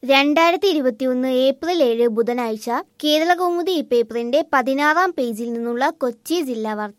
രണ്ടായിരത്തി ഇരുപത്തിയൊന്ന് ഏപ്രിൽ ഏഴ് ബുധനാഴ്ച കേരളകൗമുദി ഈ പേപ്പറിന്റെ പതിനാറാം പേജിൽ നിന്നുള്ള കൊച്ചി ജില്ലാ വാർത്ത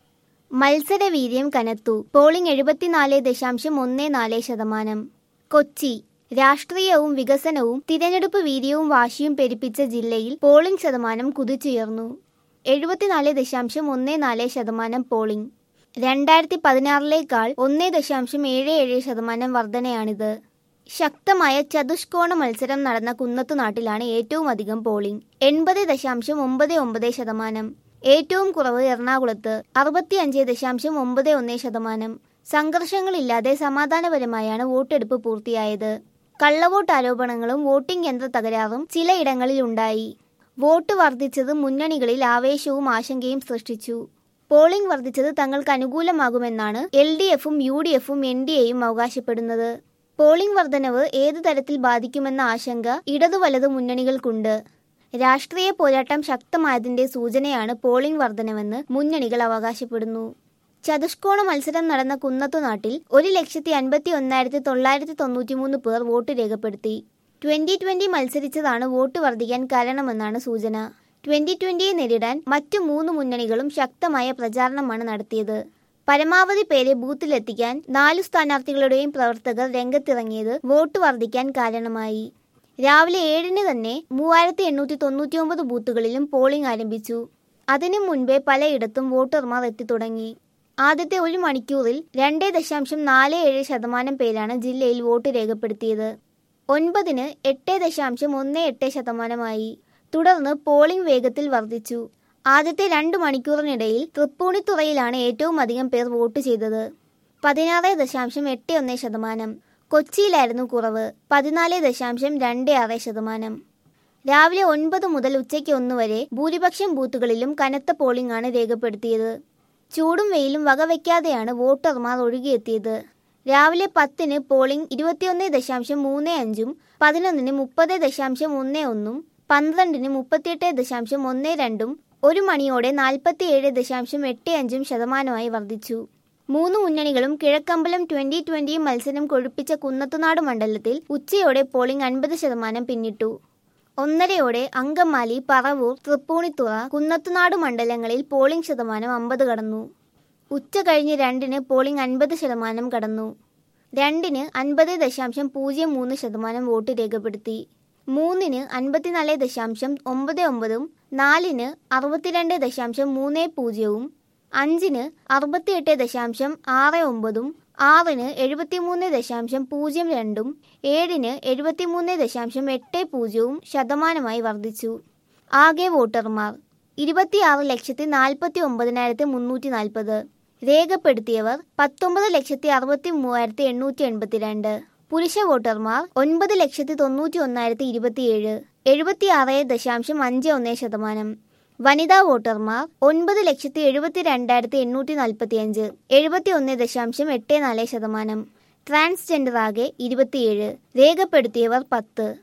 മത്സരവീര്യം കനത്തു പോളിംഗ് എഴുപത്തിനാല് ദശാംശം ഒന്ന് നാല് ശതമാനം കൊച്ചി രാഷ്ട്രീയവും വികസനവും തിരഞ്ഞെടുപ്പ് വീര്യവും വാശിയും പെരുപ്പിച്ച ജില്ലയിൽ പോളിംഗ് ശതമാനം കുതിച്ചുയർന്നു എഴുപത്തിനാല് ദശാംശം ഒന്ന് നാല് ശതമാനം പോളിംഗ് രണ്ടായിരത്തി പതിനാറിലേക്കാൾ ഒന്ന് ദശാംശം ഏഴ് ഏഴ് ശതമാനം വർധനയാണിത് ശക്തമായ ചതുഷ്കോണ മത്സരം നടന്ന കുന്നത്തുനാട്ടിലാണ് ഏറ്റവും അധികം പോളിംഗ് എൺപത് ദശാംശം ഒമ്പത് ഒമ്പത് ശതമാനം ഏറ്റവും കുറവ് എറണാകുളത്ത് അറുപത്തിയഞ്ച് ദശാംശം ഒമ്പത് ഒന്ന് ശതമാനം സംഘർഷങ്ങളില്ലാതെ സമാധാനപരമായാണ് വോട്ടെടുപ്പ് പൂർത്തിയായത് കള്ളവോട്ട് ആരോപണങ്ങളും വോട്ടിംഗ് യന്ത്ര തകരാറും ചിലയിടങ്ങളിൽ ഉണ്ടായി വോട്ട് വർദ്ധിച്ചത് മുന്നണികളിൽ ആവേശവും ആശങ്കയും സൃഷ്ടിച്ചു പോളിംഗ് വർദ്ധിച്ചത് തങ്ങൾക്ക് അനുകൂലമാകുമെന്നാണ് എൽ ഡി എഫും യു ഡി എഫും എൻ ഡി എയും അവകാശപ്പെടുന്നത് പോളിംഗ് വർധനവ് ഏതു തരത്തിൽ ബാധിക്കുമെന്ന ആശങ്ക ഇടതു വലതു മുന്നണികൾക്കുണ്ട് രാഷ്ട്രീയ പോരാട്ടം ശക്തമായതിന്റെ സൂചനയാണ് പോളിംഗ് വർധനവെന്ന് മുന്നണികൾ അവകാശപ്പെടുന്നു ചതുഷ്കോണ മത്സരം നടന്ന കുന്നത്തുനാട്ടിൽ ഒരു ലക്ഷത്തി അൻപത്തി ഒന്നായിരത്തി തൊള്ളായിരത്തി തൊണ്ണൂറ്റിമൂന്ന് പേർ വോട്ട് രേഖപ്പെടുത്തി ട്വന്റി ട്വന്റി മത്സരിച്ചതാണ് വോട്ട് വർദ്ധിക്കാൻ കാരണമെന്നാണ് സൂചന ട്വന്റി ട്വന്റിയെ നേരിടാൻ മറ്റു മൂന്ന് മുന്നണികളും ശക്തമായ പ്രചാരണമാണ് നടത്തിയത് പരമാവധി പേരെ ബൂത്തിലെത്തിക്കാൻ നാലു സ്ഥാനാർത്ഥികളുടെയും പ്രവർത്തകർ രംഗത്തിറങ്ങിയത് വോട്ട് വർദ്ധിക്കാൻ കാരണമായി രാവിലെ ഏഴിന് തന്നെ മൂവായിരത്തി എണ്ണൂറ്റി തൊണ്ണൂറ്റി ഒമ്പത് ബൂത്തുകളിലും പോളിംഗ് ആരംഭിച്ചു അതിനു മുൻപേ പലയിടത്തും വോട്ടർമാർ എത്തിത്തുടങ്ങി ആദ്യത്തെ ഒരു മണിക്കൂറിൽ രണ്ടേ ദശാംശം നാല് ഏഴ് ശതമാനം പേരാണ് ജില്ലയിൽ വോട്ട് രേഖപ്പെടുത്തിയത് ഒൻപതിന് എട്ട് ദശാംശം ഒന്ന് എട്ട് ശതമാനമായി തുടർന്ന് പോളിംഗ് വേഗത്തിൽ വർദ്ധിച്ചു ആദ്യത്തെ രണ്ട് മണിക്കൂറിനിടയിൽ തൃപ്പൂണിത്തുറയിലാണ് ഏറ്റവും അധികം പേർ വോട്ട് ചെയ്തത് പതിനാറ് ദശാംശം എട്ട് ഒന്ന് ശതമാനം കൊച്ചിയിലായിരുന്നു കുറവ് പതിനാല് ദശാംശം രണ്ട് ആറ് ശതമാനം രാവിലെ ഒൻപത് മുതൽ ഉച്ചയ്ക്ക് ഒന്ന് വരെ ഭൂരിപക്ഷം ബൂത്തുകളിലും കനത്ത പോളിംഗ് ആണ് രേഖപ്പെടുത്തിയത് ചൂടും വെയിലും വകവയ്ക്കാതെയാണ് വോട്ടർമാർ ഒഴുകിയെത്തിയത് രാവിലെ പത്തിന് പോളിംഗ് ഇരുപത്തിയൊന്ന് ദശാംശം മൂന്ന് അഞ്ചും പതിനൊന്നിന് മുപ്പത് ദശാംശം ഒന്ന് ഒന്നും പന്ത്രണ്ടിന് മുപ്പത്തിയെട്ട് ദശാംശം ഒന്ന് രണ്ടും ഒരു മണിയോടെ നാൽപ്പത്തിയേഴ് ദശാംശം എട്ട് അഞ്ചും ശതമാനമായി വർദ്ധിച്ചു മൂന്ന് മുന്നണികളും കിഴക്കമ്പലം ട്വന്റി ട്വന്റി മത്സരം കൊഴുപ്പിച്ച കുന്നത്തുനാട് മണ്ഡലത്തിൽ ഉച്ചയോടെ പോളിംഗ് അൻപത് ശതമാനം പിന്നിട്ടു ഒന്നരയോടെ അങ്കമാലി പറവൂർ തൃപ്പൂണിത്തുറ കുന്നത്തുനാട് മണ്ഡലങ്ങളിൽ പോളിംഗ് ശതമാനം അമ്പത് കടന്നു ഉച്ച കഴിഞ്ഞ് രണ്ടിന് പോളിംഗ് അൻപത് ശതമാനം കടന്നു രണ്ടിന് അൻപത് ദശാംശം പൂജ്യം മൂന്ന് ശതമാനം വോട്ട് രേഖപ്പെടുത്തി മൂന്നിന് അൻപത്തിനാല് ദശാംശം ഒമ്പത് ഒമ്പതും നാലിന് അറുപത്തിരണ്ട് ദശാംശം മൂന്ന് പൂജ്യവും അഞ്ചിന് അറുപത്തിയെട്ട് ദശാംശം ആറ് ഒമ്പതും ആറിന് എഴുപത്തിമൂന്ന് ദശാംശം പൂജ്യം രണ്ടും ഏഴിന് എഴുപത്തിമൂന്ന് ദശാംശം എട്ട് പൂജ്യവും ശതമാനമായി വർദ്ധിച്ചു ആകെ വോട്ടർമാർ ഇരുപത്തിയാറ് ലക്ഷത്തി നാൽപ്പത്തി ഒമ്പതിനായിരത്തി മുന്നൂറ്റി നാൽപ്പത് രേഖപ്പെടുത്തിയവർ പത്തൊമ്പത് ലക്ഷത്തി അറുപത്തി മൂവായിരത്തി എണ്ണൂറ്റി എൺപത്തിരണ്ട് പുരുഷ വോട്ടർമാർ ഒൻപത് ലക്ഷത്തി തൊണ്ണൂറ്റി ഒന്നായിരത്തി ഇരുപത്തിയേഴ് എഴുപത്തിയാറ് ദശാംശം അഞ്ച് ഒന്ന് ശതമാനം വനിതാ വോട്ടർമാർ ഒൻപത് ലക്ഷത്തി എഴുപത്തി രണ്ടായിരത്തി എണ്ണൂറ്റി നാൽപ്പത്തി അഞ്ച് എഴുപത്തി ഒന്ന് ദശാംശം എട്ട് നാല് ശതമാനം ട്രാൻസ്ജെൻഡർ ആകെ ഇരുപത്തിയേഴ് രേഖപ്പെടുത്തിയവർ പത്ത്